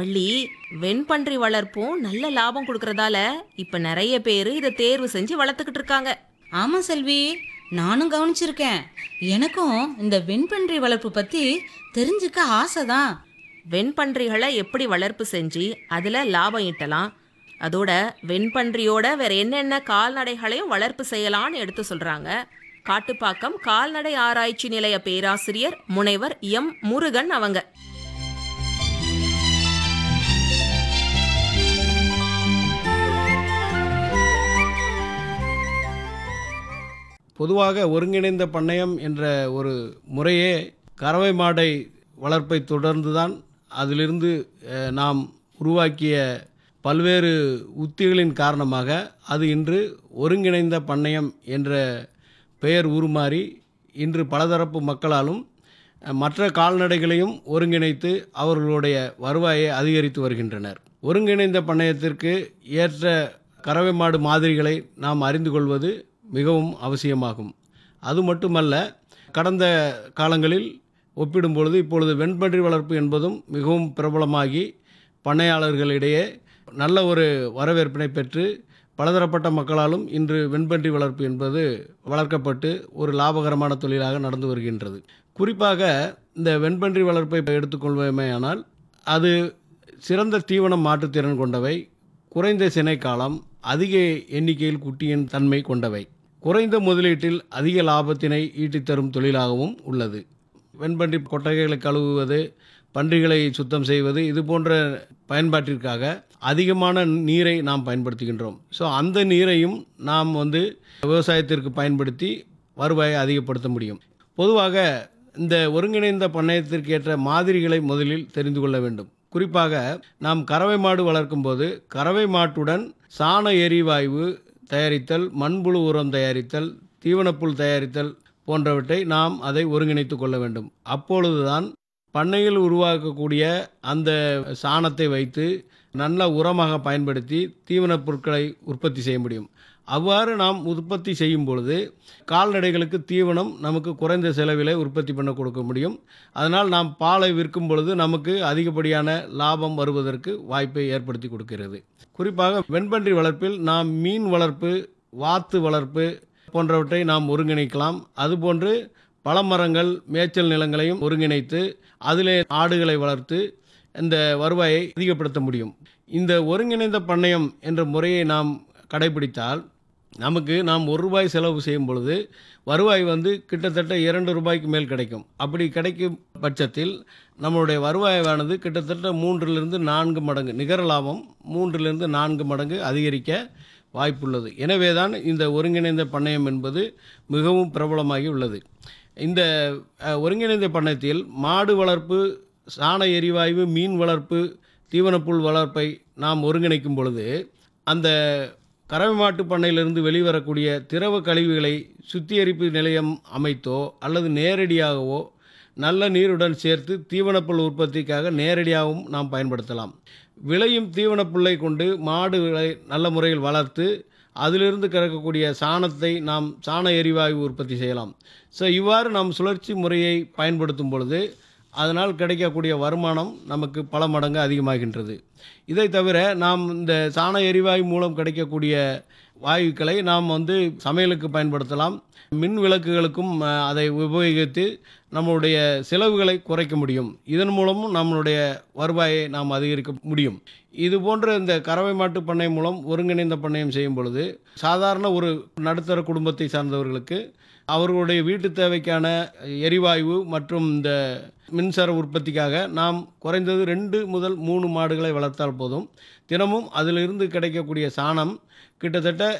வள்ளி வெண்பன்றி வளர்ப்பும் நல்ல லாபம் கொடுக்கறதால இப்ப நிறைய பேர் இதை தேர்வு செஞ்சு வளர்த்துக்கிட்டு இருக்காங்க ஆமா செல்வி நானும் கவனிச்சிருக்கேன் எனக்கும் இந்த வெண்பன்றி வளர்ப்பு பத்தி தெரிஞ்சுக்க ஆசைதான் வெண்பன்றிகளை எப்படி வளர்ப்பு செஞ்சு அதுல லாபம் ஈட்டலாம் அதோட வெண்பன்றியோட வேற என்னென்ன கால்நடைகளையும் வளர்ப்பு செய்யலாம்னு எடுத்து சொல்றாங்க காட்டுப்பாக்கம் கால்நடை ஆராய்ச்சி நிலைய பேராசிரியர் முனைவர் எம் முருகன் அவங்க பொதுவாக ஒருங்கிணைந்த பண்ணையம் என்ற ஒரு முறையே கறவை மாடை வளர்ப்பை தொடர்ந்துதான் அதிலிருந்து அஹ், நாம் உருவாக்கிய பல்வேறு உத்திகளின் காரணமாக அது இன்று ஒருங்கிணைந்த பண்ணையம் என்ற பெயர் உருமாறி இன்று பலதரப்பு மக்களாலும் அஹ், மற்ற கால்நடைகளையும் ஒருங்கிணைத்து அவர்களுடைய வருவாயை அதிகரித்து வருகின்றனர் ஒருங்கிணைந்த பண்ணையத்திற்கு ஏற்ற கறவை மாடு மாதிரிகளை நாம் அறிந்து கொள்வது மிகவும் அவசியமாகும் அது மட்டுமல்ல கடந்த காலங்களில் ஒப்பிடும் பொழுது இப்பொழுது வெண்பன்றி வளர்ப்பு என்பதும் மிகவும் பிரபலமாகி பண்ணையாளர்களிடையே நல்ல ஒரு வரவேற்பினை பெற்று பலதரப்பட்ட மக்களாலும் இன்று வெண்பன்றி வளர்ப்பு என்பது வளர்க்கப்பட்டு ஒரு லாபகரமான தொழிலாக நடந்து வருகின்றது குறிப்பாக இந்த வெண்பன்றி வளர்ப்பை எடுத்துக்கொள்வோமேயானால் அது சிறந்த தீவனம் மாற்றுத்திறன் கொண்டவை குறைந்த சினை காலம் அதிக எண்ணிக்கையில் குட்டியின் தன்மை கொண்டவை குறைந்த முதலீட்டில் அதிக லாபத்தினை ஈட்டித் தரும் தொழிலாகவும் உள்ளது வெண்பன்றி கொட்டகைகளை கழுவுவது பன்றிகளை சுத்தம் செய்வது இது போன்ற பயன்பாட்டிற்காக அதிகமான நீரை நாம் பயன்படுத்துகின்றோம் ஸோ அந்த நீரையும் நாம் வந்து விவசாயத்திற்கு பயன்படுத்தி வருவாயை அதிகப்படுத்த முடியும் பொதுவாக இந்த ஒருங்கிணைந்த பண்ணையத்திற்கு ஏற்ற மாதிரிகளை முதலில் தெரிந்து கொள்ள வேண்டும் குறிப்பாக நாம் கறவை மாடு வளர்க்கும்போது கறவை மாட்டுடன் சாண எரிவாயு தயாரித்தல் மண்புழு உரம் தயாரித்தல் தீவனப்புல் தயாரித்தல் போன்றவற்றை நாம் அதை ஒருங்கிணைத்து கொள்ள வேண்டும் அப்பொழுதுதான் பண்ணையில் உருவாக்கக்கூடிய அந்த சாணத்தை வைத்து நல்ல உரமாக பயன்படுத்தி தீவனப் பொருட்களை உற்பத்தி செய்ய முடியும் அவ்வாறு நாம் உற்பத்தி செய்யும் பொழுது கால்நடைகளுக்கு தீவனம் நமக்கு குறைந்த செலவிலே உற்பத்தி பண்ண கொடுக்க முடியும் அதனால் நாம் பாலை விற்கும் பொழுது நமக்கு அதிகப்படியான லாபம் வருவதற்கு வாய்ப்பை ஏற்படுத்தி கொடுக்கிறது குறிப்பாக வெண்பன்றி வளர்ப்பில் நாம் மீன் வளர்ப்பு வாத்து வளர்ப்பு போன்றவற்றை நாம் ஒருங்கிணைக்கலாம் அதுபோன்று பழமரங்கள் மேய்ச்சல் நிலங்களையும் ஒருங்கிணைத்து அதிலே ஆடுகளை வளர்த்து இந்த வருவாயை அதிகப்படுத்த முடியும் இந்த ஒருங்கிணைந்த பண்ணையம் என்ற முறையை நாம் கடைபிடித்தால் நமக்கு நாம் ஒரு ரூபாய் செலவு செய்யும் பொழுது வருவாய் வந்து கிட்டத்தட்ட இரண்டு ரூபாய்க்கு மேல் கிடைக்கும் அப்படி கிடைக்கும் பட்சத்தில் நம்மளுடைய வருவாயானது கிட்டத்தட்ட மூன்றிலிருந்து நான்கு மடங்கு நிகர லாபம் மூன்றிலிருந்து நான்கு மடங்கு அதிகரிக்க வாய்ப்புள்ளது எனவே தான் இந்த ஒருங்கிணைந்த பண்ணையம் என்பது மிகவும் பிரபலமாகி உள்ளது இந்த அஹ், ஒருங்கிணைந்த பண்ணையத்தில் மாடு வளர்ப்பு சாண எரிவாயு மீன் வளர்ப்பு தீவனப்புல் வளர்ப்பை நாம் ஒருங்கிணைக்கும் பொழுது அந்த கறவை மாட்டு பண்ணையிலிருந்து வெளிவரக்கூடிய திரவ கழிவுகளை சுத்திகரிப்பு நிலையம் அமைத்தோ அல்லது நேரடியாகவோ நல்ல நீருடன் சேர்த்து தீவனப்புல் உற்பத்திக்காக நேரடியாகவும் நாம் பயன்படுத்தலாம் விளையும் தீவனப்புல்லை கொண்டு மாடுகளை நல்ல முறையில் வளர்த்து அதிலிருந்து கிடைக்கக்கூடிய சாணத்தை நாம் சாண எரிவாயு உற்பத்தி செய்யலாம் ஸோ இவ்வாறு நாம் சுழற்சி முறையை பயன்படுத்தும் பொழுது அதனால் கிடைக்கக்கூடிய வருமானம் நமக்கு பல மடங்கு அதிகமாகின்றது இதை தவிர நாம் இந்த சாண எரிவாயு மூலம் கிடைக்கக்கூடிய வாயுக்களை நாம் வந்து சமையலுக்கு பயன்படுத்தலாம் மின் விளக்குகளுக்கும் அஹ், அதை உபயோகித்து நம்மளுடைய செலவுகளை குறைக்க முடியும் இதன் மூலமும் நம்மளுடைய வருவாயை நாம் அதிகரிக்க முடியும் இது போன்ற இந்த கறவை மாட்டு பண்ணை மூலம் ஒருங்கிணைந்த பண்ணையம் செய்யும் பொழுது சாதாரண ஒரு நடுத்தர குடும்பத்தை சார்ந்தவர்களுக்கு அவர்களுடைய வீட்டு தேவைக்கான எரிவாயு மற்றும் இந்த மின்சார உற்பத்திக்காக நாம் குறைந்தது ரெண்டு முதல் மூணு மாடுகளை வளர்த்தால் போதும் தினமும் அதிலிருந்து கிடைக்கக்கூடிய சாணம் கிட்டத்தட்ட